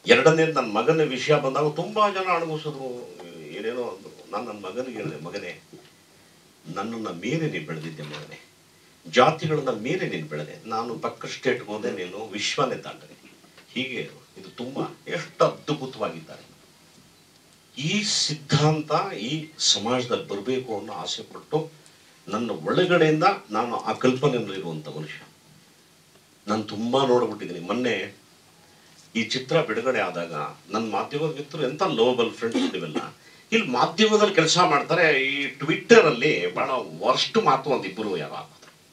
ಎರಡನೇ ನನ್ನ ಮಗನ ವಿಷಯ ಬಂದಾಗ ತುಂಬಾ ಜನ ಅಣಗಿಸಿದ್ರು ಏನೇನೋ ಅಂದ್ರು ನಾನು ನನ್ನ ಮಗನಿಗೆ ಹೇಳಿದೆ ಮಗನೇ ನನ್ನನ್ನು ಮೀರಿ ನೀನು ಬೆಳೆದಿದ್ದೆ ಮಗನೇ ಜಾತಿಗಳನ್ನ ಮೀರಿ ನೀನು ಬೆಳೆದೆ ನಾನು ಪಕ್ಕ ಸ್ಟೇಟ್ಗೆ ಹೋದೆ ನೀನು ವಿಶ್ವನೇ ದಾಟದೆ ಹೀಗೆ ಇರು. ಇದು ತುಂಬಾ ಎಷ್ಟು ಅದ್ಭುತವಾಗಿದ್ದಾರೆ ಈ ಸಿದ್ಧಾಂತ ಈ ಸಮಾಜದಲ್ಲಿ ಬರಬೇಕು ಅನ್ನೋ ಆಸೆ ಪಟ್ಟು ನನ್ನ ಒಳಗಡೆಯಿಂದ ನಾನು ಆ ಕಲ್ಪನೆಯಲ್ಲಿರುವಂಥ ಮನುಷ್ಯ ನಾನು ತುಂಬಾ ನೋಡ್ಬಿಟ್ಟಿದ್ದೀನಿ ಮೊನ್ನೆ ಈ ಚಿತ್ರ ಬಿಡುಗಡೆ ಆದಾಗ ನನ್ನ ಮಾಧ್ಯಮದ ಮಿತ್ರರು ಎಂತ ಲೋಬಲ್ ಫ್ರೆಂಡ್ಸ್ ಇವೆಲ್ಲ ಇಲ್ಲಿ ಮಾಧ್ಯಮದಲ್ಲಿ ಕೆಲಸ ಮಾಡ್ತಾರೆ ಈ ಟ್ವಿಟ್ಟರ್ ಅಲ್ಲಿ ಬಹಳ ವರ್ಸ್ಟ್ ಮಾತು ಒಂದು ಇಬ್ಬರು ಯಾರು ಹಾಕೋದು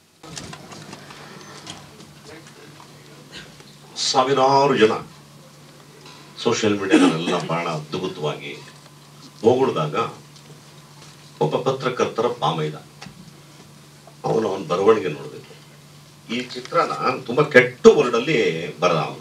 ಸಾವಿರಾರು ಜನ ಸೋಷಿಯಲ್ ಮೀಡಿಯಾದಲ್ಲೆಲ್ಲ ಬಹಳ ಅದ್ಭುತವಾಗಿ ಹೋಗುಡ್ದಾಗ ಒಬ್ಬ ಪತ್ರಕರ್ತರ ಪಾಮೈದ ಅವನು ಅವನ ಬರವಣಿಗೆ ನೋಡಬೇಕು ಈ ಚಿತ್ರನ ತುಂಬಾ ಕೆಟ್ಟ ವರ್ಡಲ್ಲಿ ಬರದ ಅವನು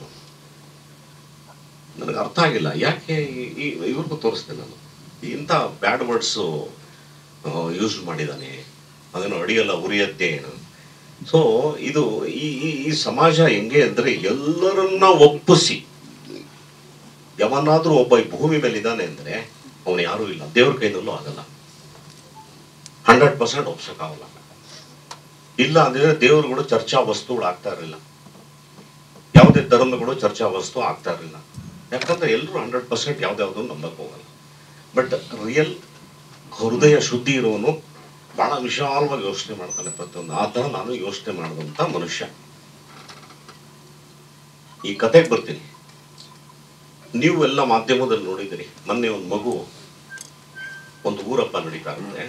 ನನಗೆ ಅರ್ಥ ಆಗಿಲ್ಲ ಯಾಕೆ ಈ- ಈ ಇವ್ರಿಗೂ ತೋರಿಸ್ದೆ ನಾನು ಇಂಥ ಬ್ಯಾಡ್ ವರ್ಡ್ಸು ಯೂಸ್ ಮಾಡಿದ್ದಾನೆ ಅದನ್ನು ಅಡಿಯಲ್ಲ ಉರಿಯತ್ತೆ ಏನು ಸೊ ಇದು ಈ ಈ- ಈ ಸಮಾಜ ಹೆಂಗೆ ಅಂದ್ರೆ ಎಲ್ಲರನ್ನ ಒಪ್ಪಿಸಿ ಯಾವನಾದ್ರೂ ಒಬ್ಬ ಈ ಭೂಮಿ ಮೇಲೆ ಇದ್ದಾನೆ ಅಂದ್ರೆ ಅವನು ಯಾರೂ ಇಲ್ಲ ದೇವ್ರ ಕೈನಲ್ಲೂ ಆಗಲ್ಲ ಹಂಡ್ರೆಡ್ ಪರ್ಸೆಂಟ್ ಒಪ್ಸಕ್ಕಾಗಲ್ಲ ಇಲ್ಲ ಅಂದ್ರೆ ದೇವರುಗಳು ಚರ್ಚಾ ವಸ್ತುಗಳು ಆಗ್ತಾ ಇರಲಿಲ್ಲ ಯಾವುದೇ ಧರ್ಮಗಳು ಚರ್ಚಾ ವಸ್ತು ಆಗ್ತಾ ಇರಲಿಲ್ಲ ಯಾಕಂದ್ರೆ ಎಲ್ಲರೂ ಹಂಡ್ರೆಡ್ ಪರ್ಸೆಂಟ್ ಯಾವ್ದಾವ್ದು ನಂಬಕ್ ಹೋಗಲ್ಲ ಬಟ್ ರಿಯಲ್ ಹೃದಯ ಶುದ್ಧಿ ಇರೋನು ಬಹಳ ವಿಶಾಲವಾಗಿ ಯೋಚನೆ ಮಾಡ್ತಾನೆ ಪ್ರತಿಯೊಂದು ಆ ಥರ ನಾನು ಯೋಚನೆ ಮಾಡಿದಂಥ ಮನುಷ್ಯ ಈ ಕತೆಗೆ ಬರ್ತೀನಿ ನೀವು ಎಲ್ಲ ಮಾಧ್ಯಮದಲ್ಲಿ ನೋಡಿದಿರಿ ಮೊನ್ನೆ ಒಂದು ಮಗು ಒಂದು ಊರಪ್ಪ ನಡೀತಾ ಇರುತ್ತೆ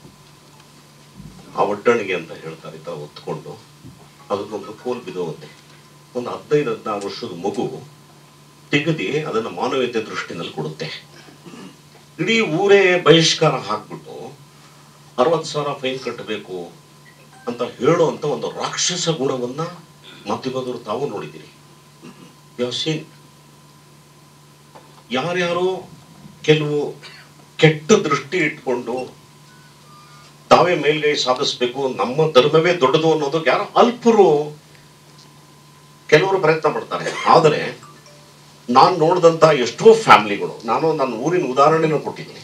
ಆ ಒಟ್ಟಣಿಗೆ ಅಂತ ಹೇಳ್ತಾರೆ ಈ ಥರ ಒತ್ಕೊಂಡು ಅದಕ್ಕೊಂದು ಕೋಲ್ ಬಿದ್ದೋಗುತ್ತೆ ಒಂದು ಹದಿನೈದು ಹದಿನಾರು ವರ್ಷದ ಮಗು ತೆಗೆದಿ ಅದನ್ನು ಮಾನವೀಯತೆ ದೃಷ್ಟಿನಲ್ಲಿ ಕೊಡುತ್ತೆ ಇಡೀ ಊರೇ ಬಹಿಷ್ಕಾರ ಹಾಕ್ಬಿಟ್ಟು ಅರವತ್ತು ಸಾವಿರ ಫೈನ್ ಕಟ್ಟಬೇಕು ಅಂತ ಹೇಳುವಂತ ಒಂದು ರಾಕ್ಷಸ ಗುಣವನ್ನ ಮಾಧ್ಯಮದವರು ತಾವು ನೋಡಿದ್ದೀರಿ ಯು ಸೀನ್ ಯಾರ್ಯಾರೋ ಕೆಲವು ಕೆಟ್ಟ ದೃಷ್ಟಿ ಇಟ್ಕೊಂಡು ತಾವೇ ಮೇಲ್ಗೈ ಸಾಧಿಸ್ಬೇಕು ನಮ್ಮ ಧರ್ಮವೇ ದೊಡ್ಡದು ಅನ್ನೋದು ಯಾರೋ ಅಲ್ಪರು ಕೆಲವರು ಪ್ರಯತ್ನ ಪಡ್ತಾರೆ ಆದರೆ ನಾನು ನೋಡಿದಂತ ಎಷ್ಟೋ ಫ್ಯಾಮಿಲಿಗಳು ನಾನು ನನ್ನ ಊರಿನ ಉದಾಹರಣೆನೂ ಕೊಟ್ಟಿದ್ದೀನಿ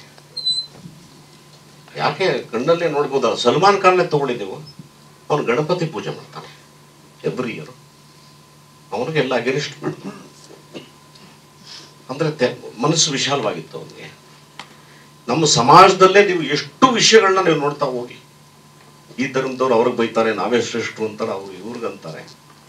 ಯಾಕೆ ಕಣ್ಣಲ್ಲೇ ನೋಡ್ಬೋದಲ್ಲ ಸಲ್ಮಾನ್ ಖಾನ್ನೇ ತಗೊಂಡಿದ್ದೆವು ಅವನು ಗಣಪತಿ ಪೂಜೆ ಮಾಡ್ತಾನೆ ಎವ್ರಿ ಇಯರ್ ಅವನಿಗೆಲ್ಲ ಅಗೇನಿಸ್ಟ್ ಮಾಡ್ತಾನೆ ಅಂದ್ರೆ ತೆ- ಮನಸ್ಸು ವಿಶಾಲವಾಗಿತ್ತು ಅವನಿಗೆ ನಮ್ಮ ಸಮಾಜದಲ್ಲೇ ನೀವು ಎಷ್ಟು ವಿಷಯಗಳನ್ನ ನೀವು ನೋಡ್ತಾ ಹೋಗಿ ಈ ಧರ್ಮದವ್ರು ಅವ್ರಿಗೆ ಬೈತಾರೆ ನಾವೇ ಶ್ರೇಷ್ಠರು ಅಂತಾರೆ ಅವ್ರು ಇವ್ರಿಗಂತಾರೆ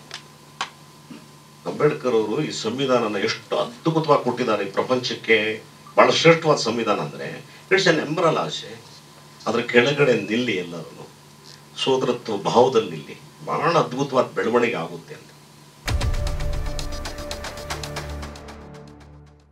ಅಂಬೇಡ್ಕರ್ ಅವರು ಈ ಸಂವಿಧಾನನ ಎಷ್ಟು ಅದ್ಭುತವಾಗಿ ಕೊಟ್ಟಿದ್ದಾರೆ ಈ ಪ್ರಪಂಚಕ್ಕೆ ಬಹಳ ಶ್ರೇಷ್ಠವಾದ ಸಂವಿಧಾನ ಅಂದ್ರೆ ಇಟ್ಸ್ ಎನ್ ಎಂಬರಲ್ ಆಸೆ ಅದ್ರ ಕೆಳಗಡೆ ನಿಲ್ಲಿ ಎಲ್ಲರೂ ಸೋದರತ್ವ ಭಾವದಲ್ಲಿ ನಿಲ್ಲಿ ಬಹಳ ಅದ್ಭುತವಾದ ಬೆಳವಣಿಗೆ ಆಗುತ್ತೆ ಅಂತ